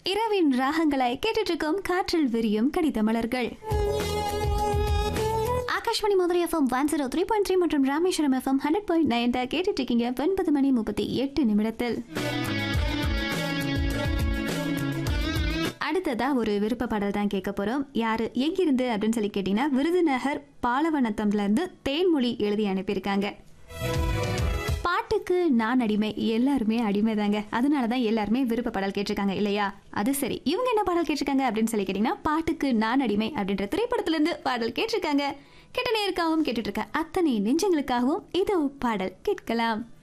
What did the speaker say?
இரவின் ராகங்களாய் கேட்டுட்டு இருக்கோம் காற்றில் விரியும் கடித மலர்கள் Akashvani Madurai FM one zero three point three மற்றும் Rameswaram FM hundred point nine தான் கேட்டுட்டு இருக்கீங்க ஒன்பது மணி முப்பத்தி எட்டு நிமிடத்தில் அடுத்ததா ஒரு விருப்ப பாடல் தான் கேட்க போறோம் யாரு எங்கிருந்து அப்படின்னு சொல்லி கேட்டீங்கன்னா விருதுநகர் பாலவனத்தம்ல இருந்து தேன்மொழி எழுதி அனுப்பியிருக்காங்க பாட்டுக்கு நான் அடிமை எல்லாருமே அடிமை தாங்க அதனால தான் எல்லாருமே விருப்ப பாடல் கேட்டிருக்காங்க இல்லையா அது சரி இவங்க என்ன பாடல் கேட்டிருக்காங்க அப்படின்னு சொல்லி கேட்டிங்கன்னா பாட்டுக்கு நான் அடிமை அப்படின்ற திரைப்படத்துல இருந்து பாடல் கேட்டிருக்காங்க கேட்ட நேருக்காகவும் கேட்டுட்டு இருக்க அத்தனை நெஞ்சங்களுக்காகவும் இதோ பாடல் கேட்கலாம்